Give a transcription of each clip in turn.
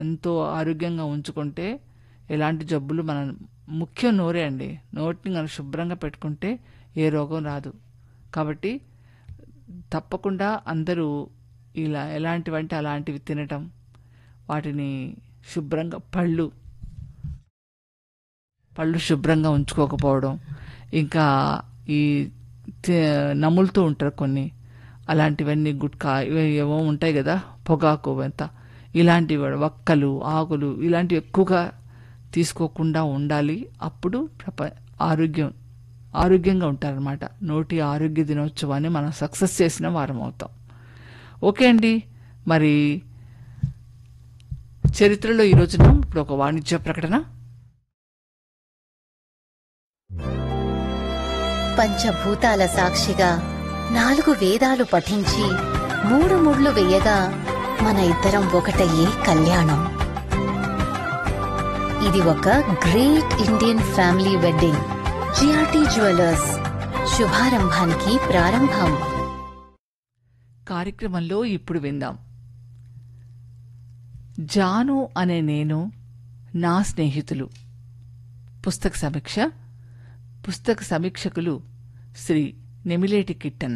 ఎంతో ఆరోగ్యంగా ఉంచుకుంటే ఎలాంటి జబ్బులు మన ముఖ్యం నోరే అండి నోటిని మనం శుభ్రంగా పెట్టుకుంటే ఏ రోగం రాదు కాబట్టి తప్పకుండా అందరూ ఇలా ఎలాంటివంటే అలాంటివి తినటం వాటిని శుభ్రంగా పళ్ళు పళ్ళు శుభ్రంగా ఉంచుకోకపోవడం ఇంకా ఈ తి- నములుతూ ఉంటారు కొన్ని అలాంటివన్నీ గుట్కా ఇవి ఏవో ఉంటాయి కదా పొగాకు అంతా ఇలాంటివి కూడా వక్కలు ఆకులు ఇలాంటివి ఎక్కువగా తీసుకోకుండా ఉండాలి అప్పుడు ప్రప ఆరోగ్యం ఆరోగ్యంగా ఉంటారనమాట నోటి ఆరోగ్య దినోత్సవాన్ని మనం సక్సెస్ చేసిన వారం అవుతాం ఓకే అండి మరి చరిత్రలో ఈ రోజున ఇప్పుడు ఒక వాణిజ్య ప్రకటన పంచభూతాల సాక్షిగా నాలుగు వేదాలు పఠించి మూడు ముళ్ళు వేయగా మన ఇద్దరం ఒకటయ్యే కళ్యాణం ఇది ఒక great Indian family wedding GRT jewellers శుభారంభానికి ప్రారంభం కార్యక్రమంలో ఇప్పుడు విందాం జాను అనే నేను నా స్నేహితులు పుస్తక సమీక్ష పుస్తక సమీక్షకులు శ్రీ నెమిలేటి కిట్టన్న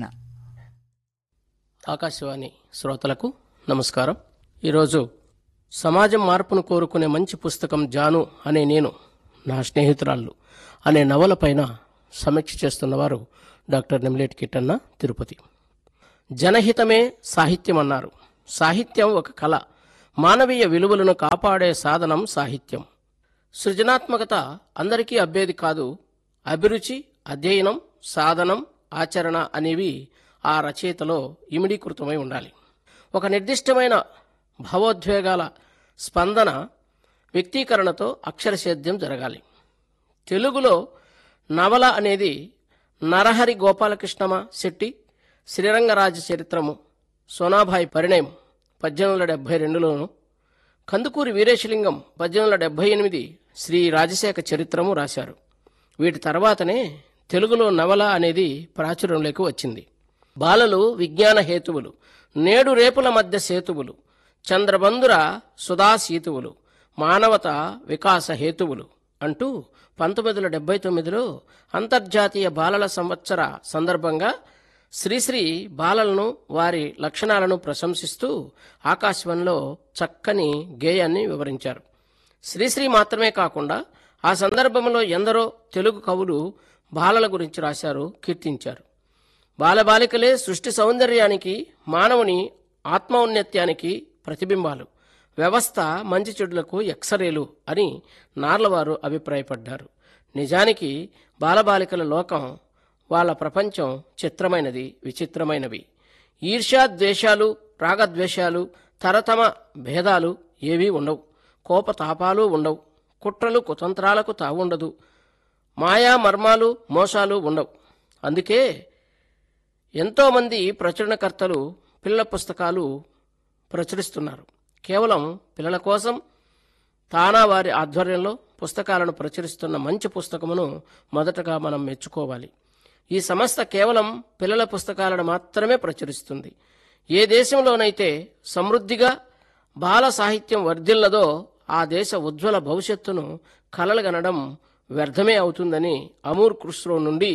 ఆకాశవాణి శ్రోతలకు నమస్కారం ఈరోజు సమాజం మార్పును కోరుకునే మంచి పుస్తకం జాను అనే నేను నా స్నేహితురాళ్ళు అనే నవలపైన సమీక్ష చేస్తున్నవారు డాక్టర్ నెమిలేటి కిట్టన్న తిరుపతి జనహితమే సాహిత్యం అన్నారు సాహిత్యం ఒక కళ మానవీయ విలువలను కాపాడే సాధనం సాహిత్యం సృజనాత్మకత అందరికీ అబ్బేది కాదు అభిరుచి అధ్యయనం సాధనం ఆచరణ అనేవి ఆ రచయితలో ఇమిడీకృతమై ఉండాలి ఒక నిర్దిష్టమైన భావోద్వేగాల స్పందన వ్యక్తీకరణతో అక్షరసేద్యం జరగాలి తెలుగులో నవల అనేది నరహరి గోపాలకృష్ణమ శెట్టి శ్రీరంగరాజ చరిత్రము సోనాభాయ్ పరిణయం పద్దెనిమిది వందల డెబ్బై రెండులోను కందుకూరి వీరేశలింగం పద్దెనిమిది వందల డెబ్బై ఎనిమిది శ్రీ రాజశేఖ చరిత్రము రాశారు వీటి తర్వాతనే తెలుగులో నవల అనేది ప్రాచుర్యంలోకి వచ్చింది బాలలు విజ్ఞాన హేతువులు నేడు రేపుల మధ్య సేతువులు చంద్రబంధుర సుధా సీతువులు మానవత వికాస హేతువులు అంటూ పంతొమ్మిది వందల డెబ్బై తొమ్మిదిలో అంతర్జాతీయ బాలల సంవత్సర సందర్భంగా శ్రీశ్రీ బాలలను వారి లక్షణాలను ప్రశంసిస్తూ ఆకాశవాణిలో చక్కని గేయాన్ని వివరించారు శ్రీశ్రీ మాత్రమే కాకుండా ఆ సందర్భంలో ఎందరో తెలుగు కవులు బాలల గురించి రాశారు కీర్తించారు బాలబాలికలే సృష్టి సౌందర్యానికి మానవుని ఆత్మౌన్నత్యానికి ప్రతిబింబాలు వ్యవస్థ మంచి చెడులకు ఎక్సరేలు అని నార్లవారు అభిప్రాయపడ్డారు నిజానికి బాలబాలికల లోకం వాళ్ళ ప్రపంచం చిత్రమైనది విచిత్రమైనవి ఈర్ష్యా ద్వేషాలు రాగద్వేషాలు తరతమ భేదాలు ఏవీ ఉండవు కోపతాపాలు ఉండవు కుట్రలు కుతంత్రాలకు తావుండదు మాయా మర్మాలు మోసాలు ఉండవు అందుకే ఎంతోమంది ప్రచురణకర్తలు పిల్లల పుస్తకాలు ప్రచురిస్తున్నారు కేవలం పిల్లల కోసం తానా వారి ఆధ్వర్యంలో పుస్తకాలను ప్రచురిస్తున్న మంచి పుస్తకమును మొదటగా మనం మెచ్చుకోవాలి ఈ సంస్థ కేవలం పిల్లల పుస్తకాలను మాత్రమే ప్రచురిస్తుంది ఏ దేశంలోనైతే సమృద్ధిగా బాల సాహిత్యం వర్ధిల్లదో ఆ దేశ ఉజ్వల భవిష్యత్తును కలలుగనడం వ్యర్థమే అవుతుందని అమూర్ ఖుస్రో నుండి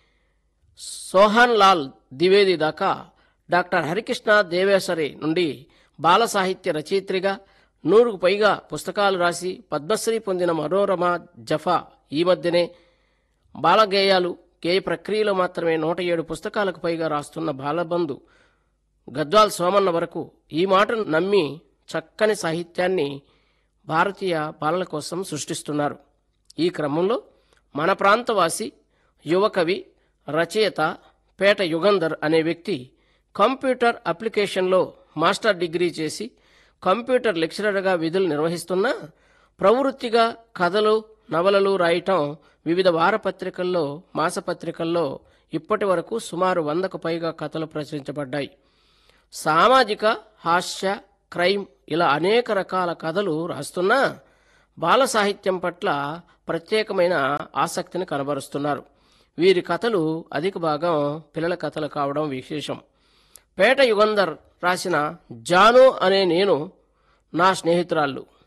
సోహన్ లాల్ ద్వివేది దాకా డాక్టర్ హరికృష్ణ దేవేసరి నుండి బాల సాహిత్య రచయిత్రిగా నూరుకు పైగా పుస్తకాలు రాసి పద్మశ్రీ పొందిన మనోరమ జఫా ఈ మధ్యనే బాలగేయాలు గేయ ప్రక్రియలో మాత్రమే నూట ఏడు పుస్తకాలకు పైగా రాస్తున్న బాలబంధు గద్వాల్ సోమన్న వరకు ఈ మాటను నమ్మి చక్కని సాహిత్యాన్ని భారతీయ బాలల కోసం సృష్టిస్తున్నారు ఈ క్రమంలో మన ప్రాంతవాసి యువకవి రచయిత పేట యుగంధర్ అనే వ్యక్తి కంప్యూటర్ అప్లికేషన్లో మాస్టర్ డిగ్రీ చేసి కంప్యూటర్ లెక్చరర్గా విధులు నిర్వహిస్తున్నా ప్రవృత్తిగా కథలు నవలలు రాయటం వివిధ వారపత్రికల్లో మాసపత్రికల్లో ఇప్పటి వరకు సుమారు వందకు పైగా కథలు ప్రచురించబడ్డాయి సామాజిక హాస్య క్రైమ్ ఇలా అనేక రకాల కథలు రాస్తున్నా బాల సాహిత్యం పట్ల ప్రత్యేకమైన ఆసక్తిని కనబరుస్తున్నారు వీరి కథలు అధిక భాగం పిల్లల కథలు కావడం విశేషం పేట యుగంధర్ రాసిన జాను అనే నేను నా స్నేహితురాళ్ళు